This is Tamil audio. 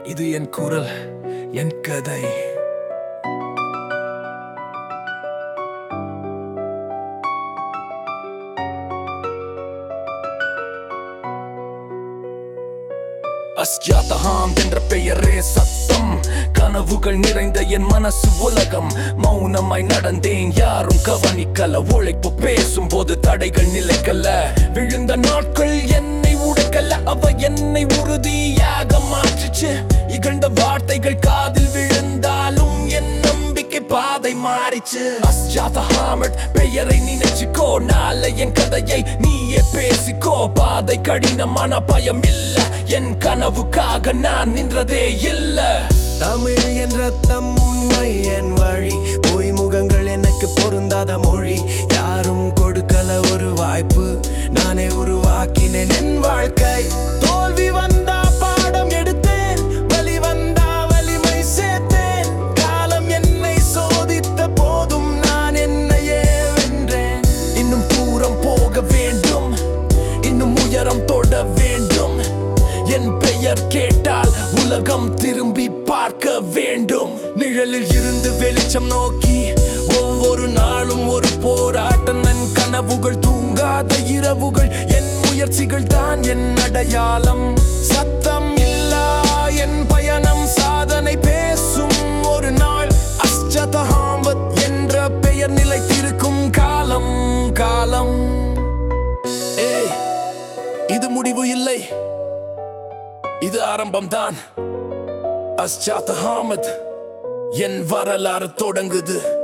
இது என் குரல் என் கதை அஸ்யாதஹாம் என்ற பெயரே சத்தம் கனவுகள் நிறைந்த என் மனசு உலகம் மௌனமாய் நடந்தேன் யாரும் கவனிக்கல உழைப்பு பேசும் போது தடைகள் நிலைக்கல விழுந்த நாட்கள் என்னை உடைக்கல அவ என்னை உறுதியாக மாற்றுச்சு இகழ்ந்த வார்த்தைகள் காதில் விழுந்தாலும் என் நம்பிக்கை பாதை மாறிச்சு அஸ்யாதஹாமட் பெயரை நினைச்சுக்கோ நாளை என் கதையை நீயே பேசிக்கோ பாதை கடினமான பயம் இல்ல என் கனவுக்காக நான் நின்றதே இல்ல தமிழ் என்ற தம் உண்மை என் வழி பொய் முகங்கள் எனக்கு பொருந்தாத மொழி யாரும் கொடுக்கல ஒரு வாய்ப்பு நானே உருவாக்கினேன் என் வாழ்க்கை தோல்வி வந்தா பாடம் எடுத்தேன் வலி வந்தா வலிமை சேர்த்தேன் காலம் என்னை சோதித்த போதும் நான் என்னையே வென்றேன் இன்னும் தூரம் போக வேண்டும் இன்னும் உயரம் தொட வேண்டும் என் பெயர் கேட்டால் உலகம் திரும்பி பார்க்க வேண்டும் நிழலில் இருந்து வெளிச்சம் நோக்கி ஒவ்வொரு நாளும் ஒரு போராட்டம் என் கனவுகள் தூங்காத இரவுகள் என் முயற்சிகள் தான் என் அடையாளம் சத்தம் இல்லா என் பயணம் சாதனை பேசும் ஒரு நாள் அஷ்டதஹாமத் என்ற பெயர் நிலைத்திருக்கும் காலம் காலம் ஏய் இது முடிவு இல்லை இது ஆரம்பம்தான் அஸ்ஜாத் அஹமத் என் வரலாறு தொடங்குது